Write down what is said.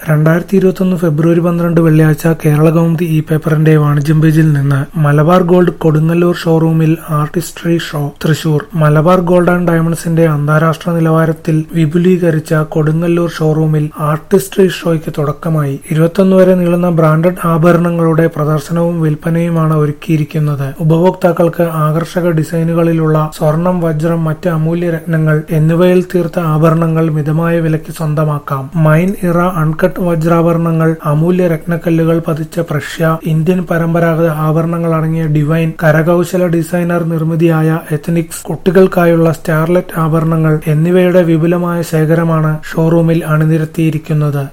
രണ്ടായിരത്തി ഇരുപത്തൊന്ന് ഫെബ്രുവരി പന്ത്രണ്ട് വെള്ളിയാഴ്ച കേരള കൗമുദി ഇ പേപ്പറിന്റെ വാണിജ്യം പേജിൽ നിന്ന് മലബാർ ഗോൾഡ് കൊടുങ്ങല്ലൂർ ഷോറൂമിൽ artistry show Thrissur Malabar gold and ഡയമണ്ട്സിന്റെ അന്താരാഷ്ട്ര നിലവാരത്തിൽ വിപുലീകരിച്ച കൊടുങ്ങല്ലൂർ ഷോറൂമിൽ ആർട്ടിസ്ട്രി ഷോയ്ക്ക് തുടക്കമായി ഇരുപത്തൊന്ന് വരെ നീളുന്ന ബ്രാൻഡഡ് ആഭരണങ്ങളുടെ പ്രദർശനവും വിൽപ്പനയുമാണ് ഒരുക്കിയിരിക്കുന്നത് ഉപഭോക്താക്കൾക്ക് ആകർഷക ഡിസൈനുകളിലുള്ള സ്വർണം വജ്രം മറ്റ് അമൂല്യ രത്നങ്ങൾ എന്നിവയിൽ തീർത്ത ആഭരണങ്ങൾ മിതമായ വിലയ്ക്ക് സ്വന്തമാക്കാം മൈൻ ഇറ അൺകട്ട് വജ്രാഭരണങ്ങൾ അമൂല്യ രത്നക്കല്ലുകൾ പതിച്ച പ്രഷ്യ ഇന്ത്യൻ പരമ്പരാഗത ആഭരണങ്ങൾ അടങ്ങിയ ഡിവൈൻ കരകൗശല ഡിസൈനർ നിർമ്മിതിയായ എത്നിക്സ് കുട്ടികൾക്കായുള്ള സ്റ്റാർലെറ്റ് ആഭരണങ്ങൾ എന്നിവയുടെ വിപുലമായ ശേഖരമാണ് ഷോറൂമിൽ അണിനിരത്തിയിരിക്കുന്നത്